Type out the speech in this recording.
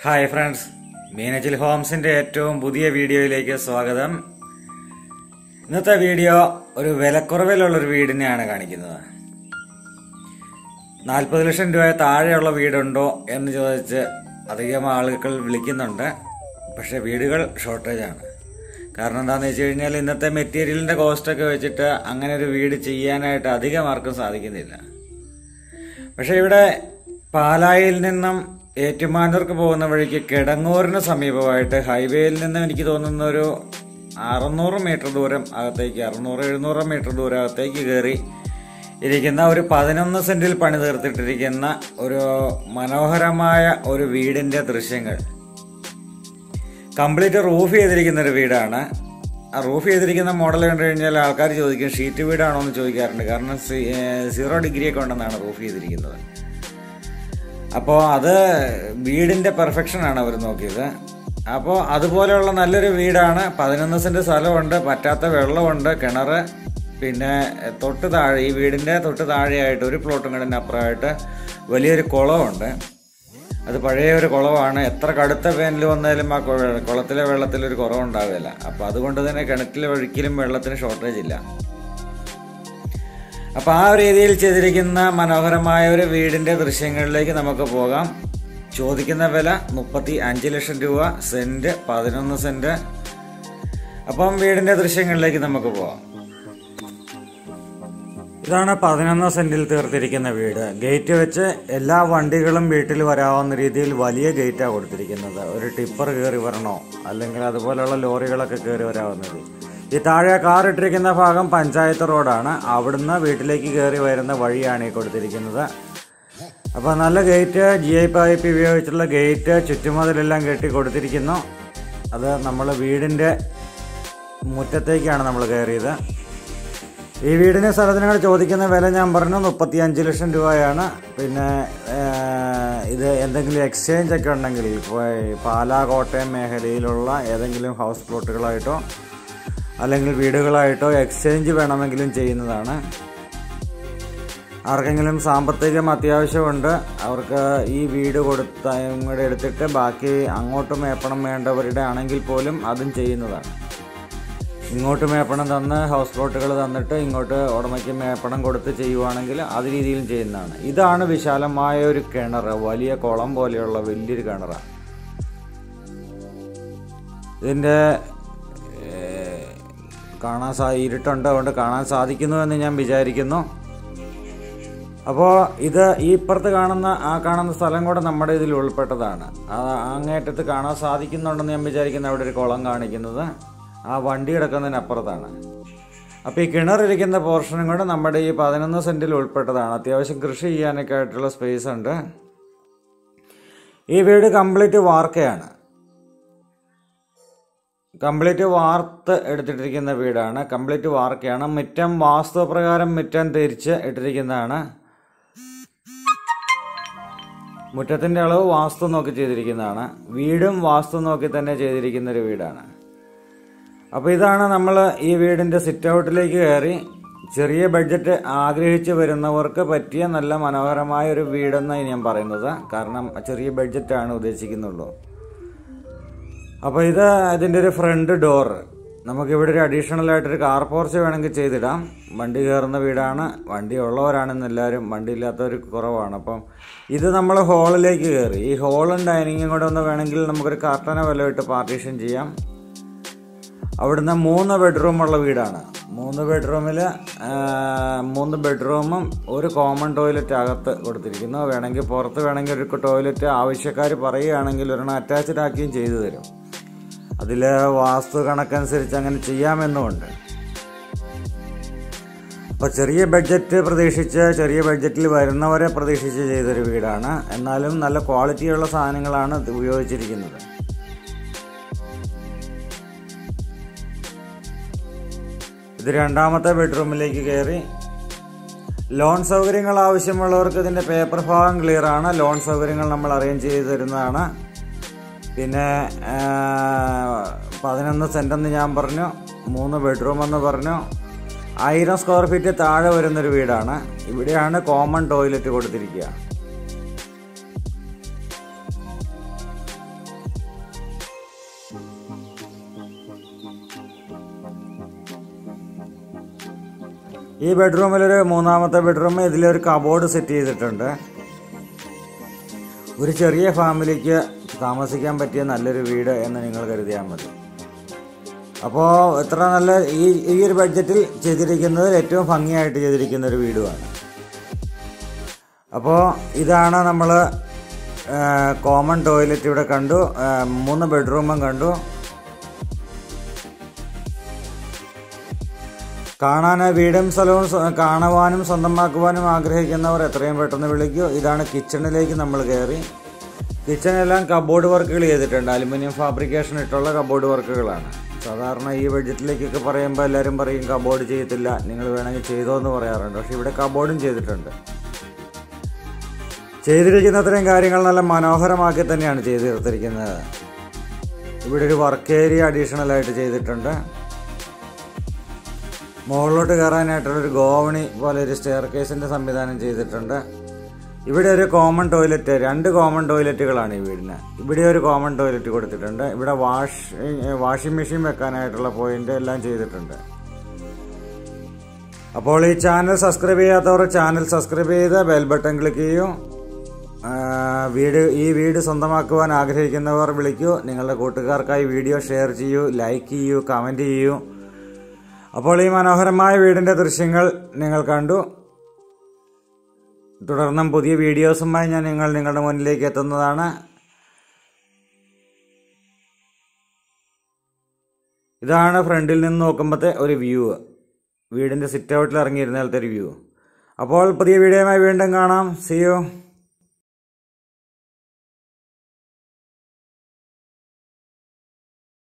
hi friends Meenachil ഹോംസിന്റെ ഏറ്റവും പുതിയ വീഡിയോയിലേക്ക് സ്വാഗതം ഇന്നത്തെ വീഡിയോ ഒരു വിലക്കുറവിലുള്ള ഒരു വീടിനെയാണ് കാണിക്കുന്നത് നാൽപ്പത് ലക്ഷം രൂപ താഴെയുള്ള വീടുണ്ടോ എന്ന് ചോദിച്ച് അധികം ആളുകൾ വിളിക്കുന്നുണ്ട് പക്ഷെ വീടുകൾ ഷോർട്ടേജ് ആണ് കാരണം എന്താണെന്ന് വെച്ച് കഴിഞ്ഞാൽ ഇന്നത്തെ മെറ്റീരിയലിന്റെ കോസ്റ്റൊക്കെ വെച്ചിട്ട് അങ്ങനെ ഒരു വീട് ചെയ്യാനായിട്ട് അധികം ആർക്കും സാധിക്കുന്നില്ല പക്ഷെ ഇവിടെ പാലായിൽ നിന്നും ഏറ്റുമാനൂർക്ക് പോകുന്ന വഴിക്ക് കിടങ്ങൂരിന് സമീപമായിട്ട് ഹൈവേയിൽ നിന്നും എനിക്ക് തോന്നുന്ന ഒരു അറുന്നൂറ് മീറ്റർ ദൂരം അകത്തേക്ക് അറുന്നൂറ് എഴുന്നൂറ് മീറ്റർ ദൂരം അകത്തേക്ക് കയറി ഇരിക്കുന്ന ഒരു പതിനൊന്ന് സെന്റിൽ പണി തീർത്തിട്ടിരിക്കുന്ന ഒരു മനോഹരമായ ഒരു വീടിന്റെ ദൃശ്യങ്ങൾ കംപ്ലീറ്റ് റൂഫ് ചെയ്തിരിക്കുന്ന ഒരു വീടാണ് ആ റൂഫ് ചെയ്തിരിക്കുന്ന മോഡൽ കണ്ടു കഴിഞ്ഞാൽ ആൾക്കാർ ചോദിക്കും ഷീറ്റ് വീടാണോ എന്ന് ചോദിക്കാറുണ്ട് കാരണം സി- ഏഹ് സീറോ ഡിഗ്രി ഒക്കെ ഉണ്ടെന്നാണ് റൂഫ് ചെയ്തിരിക്കുന്നത് അപ്പോൾ അത് വീടിന്റെ പെർഫെക്ഷൻ ആണ് അവർ നോക്കിയത് അപ്പോൾ അതുപോലെയുള്ള നല്ലൊരു വീടാണ് പതിനൊന്ന് സെന്റ് സ്ഥലമുണ്ട് പറ്റാത്ത വെള്ളമുണ്ട് കിണറ് പിന്നെ തൊട്ട് താഴെ ഈ വീടിന്റെ തൊട്ട് താഴെയായിട്ട് ഒരു പ്ലോട്ടും കണ്ടിന് അപ്പുറമായിട്ട് വലിയൊരു കുളമുണ്ട് അത് പഴയ ഒരു കുളമാണ് എത്ര കടുത്ത വേനൽ വന്നാലും ആ കുഴ- കുളത്തിലെ വെള്ളത്തിൽ ഒരു കുറവുണ്ടാവില്ല അപ്പോൾ അതുകൊണ്ട് തന്നെ കിണറ്റിലെ ഒഴിക്കലും വെള്ളത്തിന് ഷോർട്ടേജ് ഇല്ല അപ്പോൾ ആ ഒരു രീതിയിൽ ചെയ്തിരിക്കുന്ന മനോഹരമായ ഒരു വീടിന്റെ ദൃശ്യങ്ങളിലേക്ക് നമുക്ക് പോകാം ചോദിക്കുന്ന വില മുപ്പത്തി അഞ്ച് ലക്ഷം രൂപ സെന്റ് പതിനൊന്ന് സെന്റ് അപ്പം വീടിന്റെ ദൃശ്യങ്ങളിലേക്ക് നമുക്ക് പോകാം ഇതാണ് പതിനൊന്ന് സെന്റിൽ തീർത്തിരിക്കുന്ന വീട് ഗേറ്റ് വെച്ച് എല്ലാ വണ്ടികളും വീട്ടിൽ വരാവുന്ന രീതിയിൽ വലിയ ഗേറ്റാണ് കൊടുത്തിരിക്കുന്നത് ഒരു ടിപ്പർ കയറി വരണോ അല്ലെങ്കിൽ അതുപോലെയുള്ള ലോറികളൊക്കെ കയറി വരാവുന്ന രീതി ഈ താഴെ കാർ ഇട്ടിരിക്കുന്ന ഭാഗം പഞ്ചായത്ത് റോഡാണ് അവിടുന്ന് വീട്ടിലേക്ക് കയറി വരുന്ന വഴിയാണ് ഈ കൊടുത്തിരിക്കുന്നത് അപ്പോൾ നല്ല ഗേറ്റ് ജി ഐ പൈപ്പ് ഉപയോഗിച്ചുള്ള ഗേറ്റ് ചുറ്റുമതിലെല്ലാം കെട്ടി കൊടുത്തിരിക്കുന്നു അത് നമ്മൾ വീടിൻ്റെ മുറ്റത്തേക്കാണ് നമ്മൾ കയറിയത് ഈ വീടിന് സ്ഥലത്തിനോട് ചോദിക്കുന്ന വില ഞാൻ പറഞ്ഞു മുപ്പത്തി അഞ്ച് ലക്ഷം രൂപയാണ് പിന്നെ ഏഹ്, ഇത് എന്തെങ്കിലും എക്സ്ചേഞ്ച് ഒക്കെ ഉണ്ടെങ്കിൽ ഇപ്പോൾ ഈ പാലാ കോട്ടയം മേഖലയിലുള്ള ഏതെങ്കിലും ഹൗസ് പ്ലോട്ടുകളായിട്ടോ അല്ലെങ്കിൽ വീടുകളായിട്ടോ എക്സ്ചേഞ്ച് വേണമെങ്കിലും ചെയ്യുന്നതാണ് ആർക്കെങ്കിലും സാമ്പത്തികം അത്യാവശ്യമുണ്ട് അവർക്ക് ഈ വീട് കൊടുത്ത കൂടെ എടുത്തിട്ട് ബാക്കി അങ്ങോട്ട് മേപ്പണം വേണ്ടവരുടെ ആണെങ്കിൽ പോലും അതും ചെയ്യുന്നതാണ് ഇങ്ങോട്ട് മേപ്പണം തന്ന് ഹൗസ് ബോട്ടുകൾ തന്നിട്ട് ഇങ്ങോട്ട് ഉടമയ്ക്ക് മേപ്പണം കൊടുത്ത് ചെയ്യുവാണെങ്കിൽ അത് രീതിയിലും ചെയ്യുന്നതാണ് ഇതാണ് വിശാലമായ ഒരു കിണർ വലിയ കുളം പോലെയുള്ള വലിയൊരു കിണറാണ് ഇതിൻ്റെ ഏഹ്, കാണാൻ സാ ഇരുട്ടുണ്ട് അതുകൊണ്ട് കാണാൻ സാധിക്കുന്നു എന്ന് ഞാൻ വിചാരിക്കുന്നു അപ്പോൾ ഇത് ഈ ഇപ്പുറത്ത് കാണുന്ന ആ കാണുന്ന സ്ഥലം കൂടെ നമ്മുടെ ഇതിൽ ഉൾപ്പെട്ടതാണ് ആ അങ്ങേറ്റത്ത് കാണാൻ സാധിക്കുന്നുണ്ടെന്ന് ഞാൻ വിചാരിക്കുന്ന അവിടെ ഒരു കുളം കാണിക്കുന്നത് ആ വണ്ടി കിടക്കുന്നതിന് അപ്പുറത്താണ് അപ്പോൾ ഈ കിണറിരിക്കുന്ന പോർഷനും കൂടെ നമ്മുടെ ഈ പതിനൊന്ന് സെൻറ്റിൽ ഉൾപ്പെട്ടതാണ് അത്യാവശ്യം കൃഷി ചെയ്യാനൊക്കെ ആയിട്ടുള്ള സ്പേസ് ഉണ്ട് ഈ വീട് കംപ്ലീറ്റ് വാർക്കയാണ് കംപ്ലീറ്റ് വാർത്ത് എടുത്തിട്ടിരിക്കുന്ന വീടാണ് കംപ്ലീറ്റ് വാർക്കയാണ് മുറ്റം വാസ്തുപ്രകാരം മുറ്റം തിരിച്ച് ഇട്ടിരിക്കുന്നതാണ് മുറ്റത്തിന്റെ അളവ് വാസ്തു നോക്കി ചെയ്തിരിക്കുന്നതാണ് വീടും വാസ്തു നോക്കി തന്നെ ചെയ്തിരിക്കുന്ന ഒരു വീടാണ് അപ്പോൾ ഇതാണ് നമ്മൾ ഈ വീടിന്റെ സിറ്റ് ഔട്ടിലേക്ക് കയറി ചെറിയ ബഡ്ജറ്റ് ആഗ്രഹിച്ച് വരുന്നവർക്ക് പറ്റിയ നല്ല മനോഹരമായ ഒരു വീടെന്നാണ് ഞാൻ പറയുന്നത് കാരണം ചെറിയ ബഡ്ജറ്റാണ് ഉദ്ദേശിക്കുന്നുള്ളൂ അപ്പോൾ ഇത് ഇതിൻ്റെ ഒരു ഫ്രണ്ട് ഡോറ് നമുക്ക് ഇവിടെ ഒരു അഡീഷണൽ ആയിട്ടൊരു കാർ പോർച്ച് വേണമെങ്കിൽ ചെയ്തിടാം വണ്ടി കയറുന്ന വീടാണ് വണ്ടി ഉള്ളവരാണെന്ന് എല്ലാവരും വണ്ടി ഇല്ലാത്തവർ കുറവാണ് അപ്പം ഇത് നമ്മൾ ഹോളിലേക്ക് കയറി ഈ ഹോളും ഡൈനിങ്ങും കൂടെ ഒന്ന് വേണമെങ്കിൽ നമുക്കൊരു കാർട്ടന വല്ല ഇട്ട് പാർട്ടീഷൻ ചെയ്യാം അവിടുന്ന് മൂന്ന് ബെഡ്റൂമുള്ള വീടാണ് മൂന്ന് ബെഡ്റൂമിൽ മൂന്ന് ബെഡ്റൂമും ഒരു കോമൺ ടോയ്ലറ്റ് അകത്ത് കൊടുത്തിരിക്കുന്നു വേണമെങ്കിൽ പുറത്ത് വേണമെങ്കിൽ ഒരു ടോയ്ലറ്റ് ആവശ്യക്കാർ പറയുകയാണെങ്കിൽ ഒരെണ്ണം അറ്റാച്ച്ഡ് ആക്കിയും ചെയ്തു തരും അതിൽ വാസ്തു കണക്കനുസരിച്ച് അങ്ങനെ ചെയ്യാമെന്നുമുണ്ട് അപ്പോൾ ചെറിയ ബഡ്ജറ്റ് പ്രതീക്ഷിച്ച് ചെറിയ ബഡ്ജറ്റിൽ വരുന്നവരെ പ്രതീക്ഷിച്ച് ചെയ്തൊരു വീടാണ് എന്നാലും നല്ല ക്വാളിറ്റിയുള്ള സാധനങ്ങളാണ് ഇത് ഉപയോഗിച്ചിരിക്കുന്നത് ഇത് രണ്ടാമത്തെ ബെഡ്റൂമിലേക്ക് കയറി ലോൺ സൗകര്യങ്ങൾ ആവശ്യമുള്ളവർക്ക് ഇതിന്റെ പേപ്പർ ഭാഗം ക്ലിയർ ആണ് ലോൺ സൗകര്യങ്ങൾ നമ്മൾ അറേഞ്ച് ചെയ്ത് തരുന്നതാണ് പിന്നെ ആ, പതിനൊന്ന് സെന്റെന്ന് ഞാൻ പറഞ്ഞു മൂന്ന് ബെഡ്റൂം എന്ന് പറഞ്ഞു ആയിരം സ്ക്വയർ ഫീറ്റ് താഴെ വരുന്നൊരു വീടാണ് ഇവിടെയാണ് കോമൺ ടോയ്ലറ്റ് കൊടുത്തിരിക്കുക ഈ ബെഡ്റൂമിലൊരു മൂന്നാമത്തെ ബെഡ്റൂം ഇതിലൊരു കബോർഡ് സെറ്റ് ചെയ്തിട്ടുണ്ട് ഒരു ചെറിയ ഫാമിലിക്ക് താമസിക്കാൻ പറ്റിയ നല്ലൊരു വീട് എന്ന് നിങ്ങൾ കരുതിയാൽ മതി അപ്പോൾ എത്ര നല്ല ഈ ഈ ഒരു ബഡ്ജറ്റിൽ ചെയ്തിരിക്കുന്നത് ഏറ്റവും ഭംഗിയായിട്ട് ചെയ്തിരിക്കുന്ന ഒരു വീടുമാണ് അപ്പോൾ ഇതാണ് നമ്മൾ കോമൺ ടോയ്ലറ്റ് ഇവിടെ കണ്ടു ആ, മൂന്ന് ബെഡ്റൂമും കണ്ടു കാണാൻ വീടും സ്ഥലവും സ്വ- കാണുവാനും സ്വന്തമാക്കുവാനും ആഗ്രഹിക്കുന്നവർ എത്രയും പെട്ടെന്ന് വിളിക്കൂ ഇതാണ് കിച്ചണിലേക്ക് നമ്മൾ കയറി കിച്ചണെല്ലാം കബോർഡ് വർക്കുകൾ ചെയ്തിട്ടുണ്ട് അലുമിനിയം ഫാബ്രിക്കേഷൻ ഇട്ടുള്ള കബോർഡ് വർക്കുകളാണ് സാധാരണ ഈ ബഡ്ജറ്റിലേക്കൊക്കെ പറയുമ്പോൾ എല്ലാവരും പറയും കബോർഡ് ചെയ്യത്തില്ല നിങ്ങൾ വേണമെങ്കിൽ ചെയ്തോ എന്ന് പറയാറുണ്ട് പക്ഷെ ഇവിടെ കബോർഡും ചെയ്തിട്ടുണ്ട് ചെയ്തിരിക്കുന്ന അത്രയും കാര്യങ്ങൾ നല്ല മനോഹരമാക്കി തന്നെയാണ് ചെയ്തു തീർത്തിരിക്കുന്നത് ഇവിടെ ഒരു വർക്ക് ഏരിയ അഡീഷണൽ ആയിട്ട് ചെയ്തിട്ടുണ്ട് മുകളിലോട്ട് കയറാനായിട്ടുള്ള ഒരു ഗോവണി പോലെ ഒരു സ്റ്റെയർ കേസിന്റെ സംവിധാനം ചെയ്തിട്ടുണ്ട് ഇവിടെ ഒരു കോമൺ ടോയ്ലറ്റ് രണ്ട് കോമൺ ടോയ്ലറ്റുകളാണ് ഈ വീടിന് ഇവിടെ ഒരു കോമൺ ടോയ്ലറ്റ് കൊടുത്തിട്ടുണ്ട് ഇവിടെ വാഷ് വാഷിംഗ് മെഷീൻ വെക്കാനായിട്ടുള്ള പോയിന്റ് എല്ലാം ചെയ്തിട്ടുണ്ട് അപ്പോൾ ഈ ചാനൽ സബ്സ്ക്രൈബ് ചെയ്യാത്തവർ ചാനൽ സബ്സ്ക്രൈബ് ചെയ്ത് ബെൽ ബട്ടൺ ക്ലിക്ക് ചെയ്യൂ ആ, വീട് ഈ വീട് സ്വന്തമാക്കുവാൻ ആഗ്രഹിക്കുന്നവർ വിളിക്കൂ നിങ്ങളുടെ കൂട്ടുകാർക്കായി വീഡിയോ ഷെയർ ചെയ്യൂ ലൈക്ക് ചെയ്യൂ കമൻറ്റ് ചെയ്യൂ അപ്പോൾ ഈ മനോഹരമായ വീടിന്റെ ദൃശ്യങ്ങൾ നിങ്ങൾ കണ്ടു തുടർന്നും പുതിയ വീഡിയോസുമായി ഞാൻ നിങ്ങൾ നിങ്ങളുടെ മുന്നിലേക്ക് എത്തുന്നതാണ് ഇതാണ് ഫ്രണ്ടിൽ നിന്ന് നോക്കുമ്പോഴത്തെ ഒരു വ്യൂ വീടിന്റെ സിറ്റ് ഔട്ടിൽ ഇറങ്ങിയിരുന്നാലത്തെ ഒരു വ്യൂ അപ്പോൾ പുതിയ വീഡിയോയുമായി വീണ്ടും കാണാം സി യു